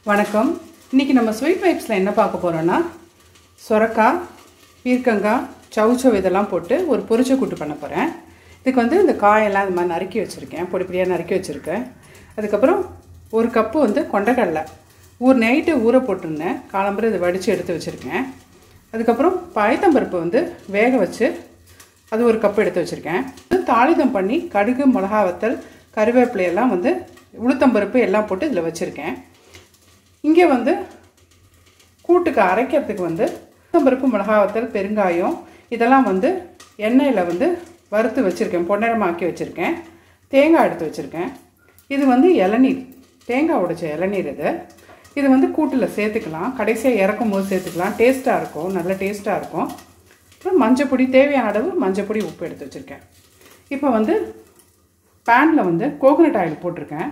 வணக்கம் இன்றைக்கி நம்ம ஸ்வீட் வைப்ஸில் என்ன பார்க்க போகிறோன்னா சொரக்காய் பீர்க்கங்காய் சவுச்சவ் இதெல்லாம் போட்டு ஒரு பொரிச்ச கூட்டு பண்ண போகிறேன் இதுக்கு வந்து இந்த காயெல்லாம் இந்த மாதிரி நறுக்கி வச்சுருக்கேன் பொடி பொடியாக நறுக்கி வச்சுருக்கேன் அதுக்கப்புறம் ஒரு கப்பு வந்து கொண்டக்கடலை ஊர் நைட்டு ஊற போட்டிருந்தேன் காலம்பரம் இதை வடித்து எடுத்து வச்சுருக்கேன் அதுக்கப்புறம் பயத்தம்பருப்பு வந்து வேக வச்சு அது ஒரு கப் எடுத்து வச்சுருக்கேன் தாளிதம் பண்ணி கடுகு மிளகா வத்தல் கருவேப்பிலை எல்லாம் வந்து உளுத்தம்பருப்பு எல்லாம் போட்டு இதில் வச்சுருக்கேன் இங்கே வந்து கூட்டுக்கு அரைக்கிறதுக்கு வந்து உளுத்தம்பருப்பு மிளகா வத்தல் பெருங்காயம் இதெல்லாம் வந்து எண்ணெயில் வந்து வறுத்து வச்சுருக்கேன் பொன்னிறமாக்கி வச்சுருக்கேன் தேங்காய் எடுத்து வச்சுருக்கேன் இது வந்து இளநீர் தேங்காய் உடைச்ச இளநீர் இது இது வந்து கூட்டில் சேர்த்துக்கலாம் கடைசியாக இறக்கும் போது சேர்த்துக்கலாம் டேஸ்ட்டாக இருக்கும் நல்ல டேஸ்ட்டாக இருக்கும் அப்புறம் மஞ்சப்பொடி தேவையான அளவு மஞ்சப்பொடி உப்பு எடுத்து வச்சுருக்கேன் இப்போ வந்து பேனில் வந்து கோகனட் ஆயில் போட்டிருக்கேன்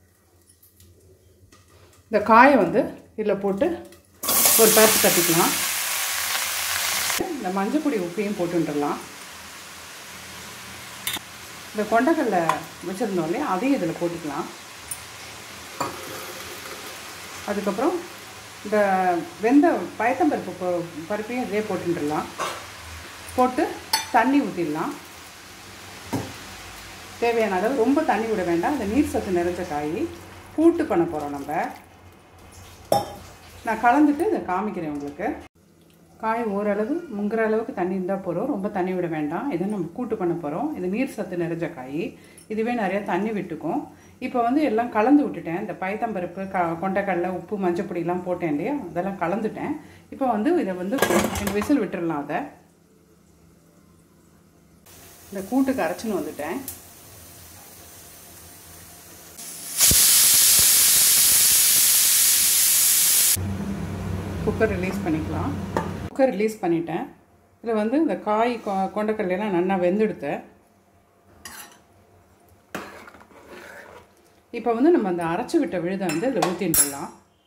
இந்த காயை வந்து இதில் போட்டு ஒரு பேத்து தட்டிக்கலாம் இந்த மஞ்சப்பொடி உப்பையும் போட்டுன்றலாம் இந்த கொண்டக்கடலை வச்சுருந்தோம் இல்லையா அதையும் இதில் போட்டுக்கலாம் அதுக்கப்புறம் இந்த வெந்த பயத்தம்பருப்பு ப- பருப்பையும் இதே போட்டுடலாம் போட்டு தண்ணி ஊற்றிடலாம் தேவையான அளவு ரொம்ப தண்ணி விட வேண்டாம் இந்த நீர் சத்து நிறைஞ்ச காய் கூட்டு பண்ண போகிறோம் நம்ம நான் கலந்துட்டு இதை காமிக்கிறேன் உங்களுக்கு காய் ஓரளவு முங்குற அளவுக்கு தண்ணி இருந்தால் போகிறோம் ரொம்ப தண்ணி விட வேண்டாம் இதை நம்ம கூட்டு பண்ண போகிறோம் இது நீர் சத்து நிறைஞ்ச காய் இதுவே நிறையா தண்ணி விட்டுக்கும் இப்போ வந்து எல்லாம் கலந்து விட்டுட்டேன் இந்த பயத்தம்பருப்பு க கொண்டைக்கடலை உப்பு மஞ்சப்பொடியெல்லாம் போட்டேன் இல்லையா அதெல்லாம் கலந்துட்டேன் இப்போ வந்து இதை வந்து ரெண்டு விசில் விட்டுறலாம் அதை இந்த கூட்டுக்கு அரைச்சின்னு வந்துட்டேன் குக்கர் ரிலீஸ் பண்ணிக்கலாம் குக்கர் ரிலீஸ் பண்ணிட்டேன் இதில் வந்து இந்த காய் கொ- கொண்டைக்கடலையெல்லாம் நல்லா வெந்தெடுத்தேன் இப்போ வந்து நம்ம அந்த அரைச்சி விட்ட விழுதை வந்து இதில் ஊற்றிட்டுலாம்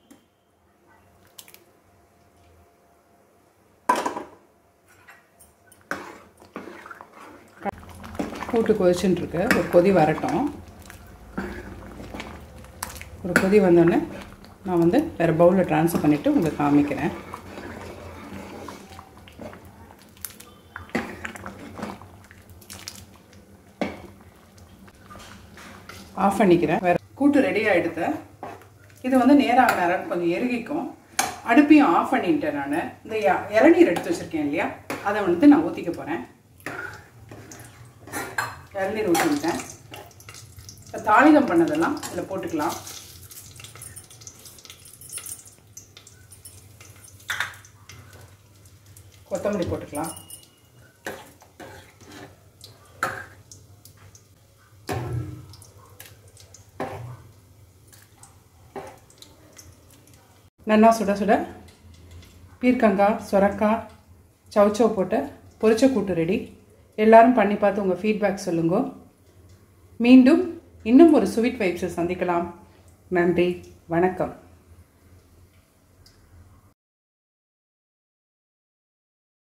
கூட்டு கொதிச்சுட்டு இருக்கு ஒரு கொதி வரட்டும் ஒரு கொதி வந்தோடனே நான் வந்து வேறு பவுலில் ட்ரான்ஸ்ஃபர் பண்ணிவிட்டு உங்களுக்கு காமிக்கிறேன் ஆஃப் பண்ணிக்கிறேன் வேறு கூட்டு ரெடி ஆகிடுது இது வந்து நேராக நேரம் கொஞ்சம் எருகிக்கும் அடுப்பையும் ஆஃப் பண்ணிட்டேன் நான் இந்த இ- இளநீர் எடுத்து வச்சுருக்கேன் இல்லையா அதை வந்து நான் ஊற்றிக்க போகிறேன் இளநீர் ஊற்றிக்கிட்டேன் இப்போ தாளிதம் பண்ணதெல்லாம் இதில் போட்டுக்கலாம் கொத்தமல்லி போட்டுக்கலாம் நல்லா சுட சுட பீர்க்கங்காய் சொரக்காய் சவுச்சவ் போட்டு பொரிச்ச கூட்டு ரெடி எல்லாரும் பண்ணி பார்த்து உங்கள் ஃபீட்பேக் சொல்லுங்க மீண்டும் இன்னும் ஒரு ஸ்வீட் வைப்ஸை சந்திக்கலாம் நன்றி வணக்கம்